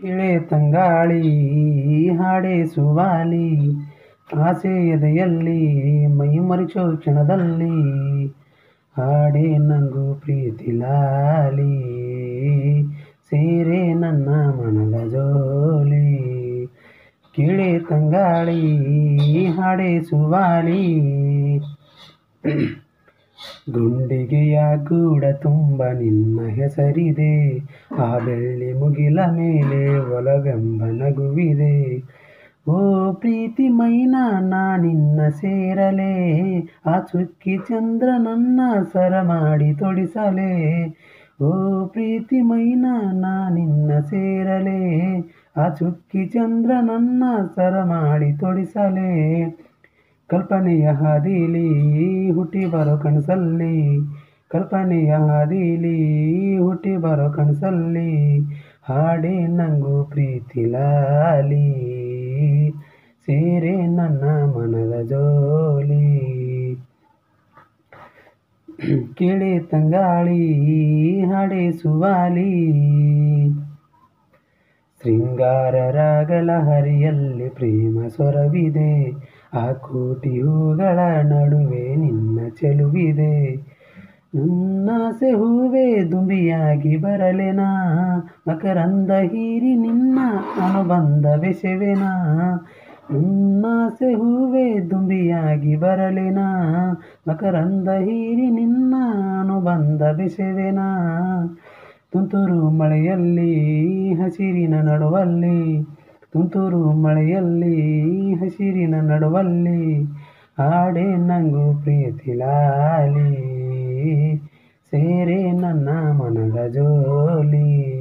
ಇಳೆ ತಂಗಾಳಿ ಹಾಡೆ ಸುವಾಲಿ ಆಸೆ ಎದೆಯಲ್ಲಿ ಮೈ ಮರಿಚೋ ಕ್ಷಣದಲ್ಲಿ ಹಾಡೆ ನಂಗು ಪ್ರೀತಿ ಲಾಲಿ ಸೇರೆ ನನ್ನ ಮನದ ಜೋಲಿ ಕಿಳೆ ತಂಗಾಳಿ ಹಾಡೆ ಸುವಾಲಿ ಗುಂಡಿಗೆಯ ಗೂಡ ತುಂಬ ನಿನ್ನ ಹೆಸರಿದೆ ಆ ಬೆಳ್ಳಿ ಮುಗಿಲ ಮೇಲೆ ಒಲವೆಂಬ ನಗುವಿದೆ ಓ ಪ್ರೀತಿ ಮೈನ ನಾ ನಿನ್ನ ಸೇರಲೇ ಆ ಚುಕ್ಕಿ ಚಂದ್ರ ನನ್ನ ಸರ ಮಾಡಿ ತೊಡಿಸಲೇ ಓ ಪ್ರೀತಿ ಮೈನ ನಾ ನಿನ್ನ ಸೇರಲೇ ಆ ಚುಕ್ಕಿ ಚಂದ್ರ ನನ್ನ ಸರ ಮಾಡಿ ತೊಡಿಸಲೇ ಕಲ್ಪನೆಯ ಹಾದಿಲಿ ಹುಟ್ಟಿ ಬರೋ ಕನಸಲ್ಲಿ ಕಲ್ಪನೆಯ ಹಾದಿಲಿ ಹುಟ್ಟಿ ಬರೋ ಕನಸಲ್ಲಿ ಹಾಡೆ ನಂಗು ಪ್ರೀತಿ ಲಾಲಿ ಸೇರೆ ನನ್ನ ಮನದ ಜೋಲಿ ಕೇಳಿ ತಂಗಾಳಿ ಹಾಡೆ ಸುವಾಲಿ ಶೃಂಗಾರ ರಾಗಲ ಹರಿಯಲ್ಲಿ ಪ್ರೇಮ ಸ್ವರವಿದೆ ಆ ಕೋಟಿ ಹೂಗಳ ನಡುವೆ ನಿನ್ನ ಚೆಲುವಿದೆ ನನ್ನಾಸೆ ಹೂವೇ ದುಂಬಿಯಾಗಿ ಬರಲೆನಾ ಮಕರಂದ ಹೀರಿ ನಿನ್ನ ಅನುಬಂಧ ಬೆಸೆವೆನಾ ನನ್ನಾಸೆ ಹೂವೇ ದುಂಬಿಯಾಗಿ ಬರಲೆನಾ ಮಕರಂದ ಹೀರಿ ನಿನ್ನ ಅನುಬಂಧ ಬೆಸೆವೆನಾ ತುಂತುರು ಮಳೆಯಲ್ಲಿ ಹಸಿರಿನ ನಡುವಲ್ಲಿ ತುಂತುರು ಮಳೆಯಲ್ಲಿ ಹಸಿರಿನ ನಡುವಲ್ಲಿ ಹಾಡೆ ನಂಗು ಪ್ರೀತಿ ಲಾಲಿ ಸೇರೆ ನನ್ನ ಮನದ ಜೋಲಿ